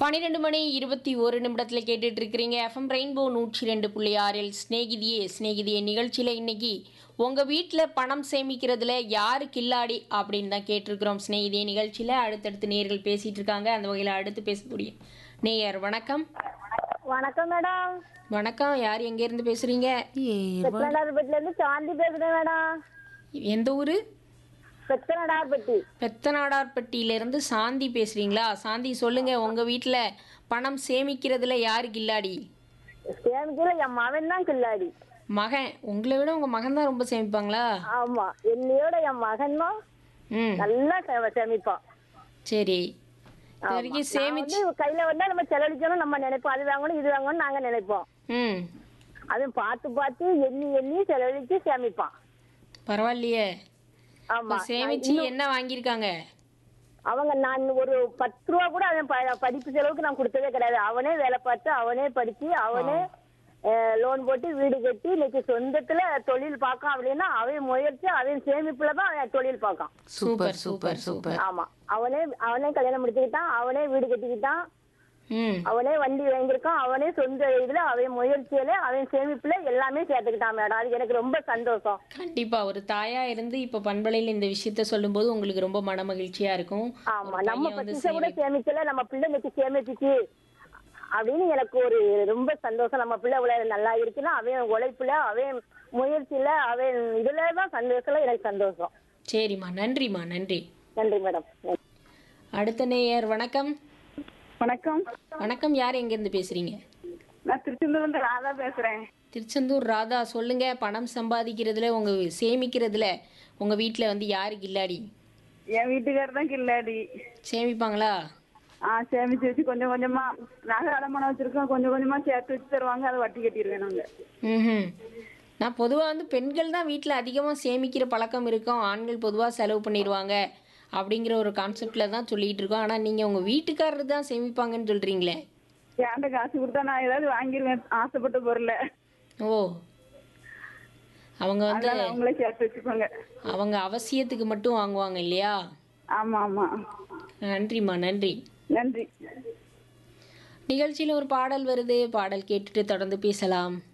பன்னிரெண்டு மணி இருபத்தி ஒரு நிமிடத்தில் கேட்டுட்டு இருக்கிறீங்க எஃப்எம் ரெயின்போ நூற்றி ரெண்டு புள்ளி ஆறில் ஸ்நேகிதியே ஸ்நேகிதியே நிகழ்ச்சியில் இன்னைக்கு உங்கள் வீட்டில் பணம் சேமிக்கிறதுல யாரு கில்லாடி அப்படின்னு தான் கேட்டிருக்கிறோம் ஸ்நேகிதியே நிகழ்ச்சியில் அடுத்தடுத்து நேயர்கள் பேசிட்டு இருக்காங்க அந்த வகையில் அடுத்து பேசக்கூடிய நேயர் வணக்கம் வணக்கம் மேடம் வணக்கம் யார் எங்கேருந்து பேசுகிறீங்க பெத்தனடார்பட்டில இருந்து சாந்தி பேசுறேன் மேடம் எந்த ஊர் பெத்தனடார்பட்டி பெத்தநாடார்பட்டியிலேருந்து சாந்தி பேசுகிறீங்களா சாந்தி சொல்லுங்கள் உங்கள் வீட்டில் பணம் சேமிக்கிறதுல யாரு கில்லாடி சேமிக்கல என் மகன் தான் கில்லாடி மகன் உங்களை விட உங்க மகன் தான் ரொம்ப சேமிப்பாங்களா ஆமா என்னையோட என் மகன் தான் ம் நல்லா சே- சேமிப்பான் சரி இது வரைக்கும் நான் சேமிச்சு வந்து கையில வந்தா நம்ம செலவழிக்கணும் நம்ம நினைப்போம் அது வாங்கணும் இது வாங்கணும் நாங்க நினைப்போம் ம் அதுவும் பார்த்து பார்த்து எண்ணி எண்ணி செலவழிச்சு சேமிப்பான் பரவாயில்லையே ஆமா இப்ப சேமிச்சு என்ன வாங்கியிருக்காங்க அவங்க நான் ஒரு பத்து ரூபா கூட அவன் ப- படிப்பு செலவுக்கு நான் கொடுத்ததே கிடையாது அவனே வேலை பார்த்து அவனே படிச்சு அவனே லோன் போட்டு வீடு கட்டி இன்னைக்கு சொந்தத்துல தொழில் பார்க்கான் அப்படின்னா அவன் முயற்சி அவன் சேமிப்புல தான் அவன் தொழில் பார்க்கான் சூப்பர் சூப்பர் சூப்பர் ஆமா அவனே அவனே கல்யாணம் முடிச்சுக்கிட்டான் அவனே வீடு கட்டிக்கிட்டான் ம் அவனே வண்டி வாங்கியிருக்கான் அவனே சொந்த இதுல அவன் முயற்சியில அவன் சேமிப்புல எல்லாமே சேர்த்துக்கிட்டான் மேடம் அது எனக்கு ரொம்ப சந்தோஷம் கண்டிப்பா ஒரு தாயா இருந்து இப்ப பண்பலையில் இந்த விஷயத்த சொல்லும்போது உங்களுக்கு ரொம்ப மன மகிழ்ச்சியா இருக்கும் ஆமா ஒரு நம்ம பையன் வந்து பத்திச கூட சேமி- சேமிக்கல நம்ம பிள்ளை இன்னைக்கு சேமிச்சுச்சு அப்படின்னு எனக்கு ஒரு ரொம்ப சந்தோஷம் நம்ம பிள்ளை இவ்வளவு நல்லா இருக்குன்னா அவன் உழைப்புல அவன் முயற்சியில அவன் இதுல தான் சந்தோஷம் எனக்கு சந்தோஷம் சரிம்மா நன்றிம்மா நன்றி நன்றி மேடம் அடுத்த நேயர் வணக்கம் வணக்கம் வணக்கம் யார் எங்கேருந்து பேசுறீங்க நான் திருச்செந்தூர்ல இருந்து ராதா பேசுறேன் திருச்செந்தூர் ராதா சொல்லுங்க பணம் சம்பாதிக்கிறதுல உங்க சேமிக்கிறதுல உங்க வீட்டில் வந்து யாரு கில்லாடி என் வீட்டுக்காரர் தான் கில்லாடி சேமிப்பாங்களா ஆ சேமிச்சு வச்சு கொஞ்சம் கொஞ்சமா நகை அடமானம் வச்சிருக்கோம் கொஞ்சம் கொஞ்சமா சேர்த்து வச்சு தருவாங்க அதை வட்டி கட்டிடுவேன் நாங்க ம் நான் பொதுவாக வந்து பெண்கள் தான் வீட்டில் அதிகமாக சேமிக்கிற பழக்கம் இருக்கும் ஆண்கள் பொதுவாக செலவு பண்ணிடுவாங்க அப்படிங்கிற ஒரு கான்செப்டில் தான் சொல்லிட்டு இருக்கோம் ஆனால் நீங்கள் உங்கள் வீட்டுக்காரர் தான் சேமிப்பாங்கன்னு சொல்கிறீங்களே என்கிட்ட காசு கொடுத்தா நான் ஏதாவது வாங்கிருவேன் ஆசைப்பட்ட பொருளை ஓ அவங்க வந்து அதனால அவங்களே சேர்த்து வச்சுப்பாங்க அவங்க அவசியத்துக்கு மட்டும் வாங்குவாங்க இல்லையா ஆமா ஆமா நன்றிம்மா நன்றி நன்றி நிகழ்ச்சியில் ஒரு பாடல் வருது பாடல் கேட்டுட்டு தொடர்ந்து பேசலாம்